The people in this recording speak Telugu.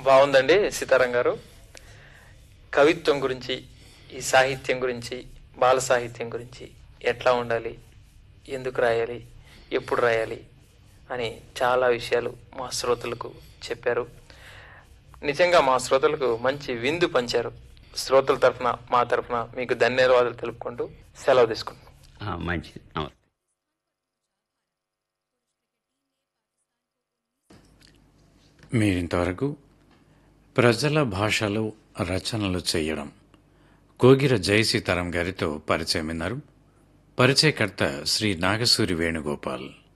బాగుందండి సీతారాం గారు కవిత్వం గురించి ఈ సాహిత్యం గురించి బాల సాహిత్యం గురించి ఎట్లా ఉండాలి ఎందుకు రాయాలి ఎప్పుడు రాయాలి అని చాలా విషయాలు మా శ్రోతలకు చెప్పారు నిజంగా మా శ్రోతలకు మంచి విందు పంచారు శ్రోతల తరఫున మా తరఫున మీకు ధన్యవాదాలు తెలుపుకుంటూ సెలవు తీసుకుంటున్నాం ఆ, మంచిది నమస్తే మీరింతవరకు ప్రజల భాషలో రచనలు చేయడం కోగిర జయసీతారాం గారితో పరిచయం విన్నారు పరిచయకర్త శ్రీ నాగసూరి వేణుగోపాల్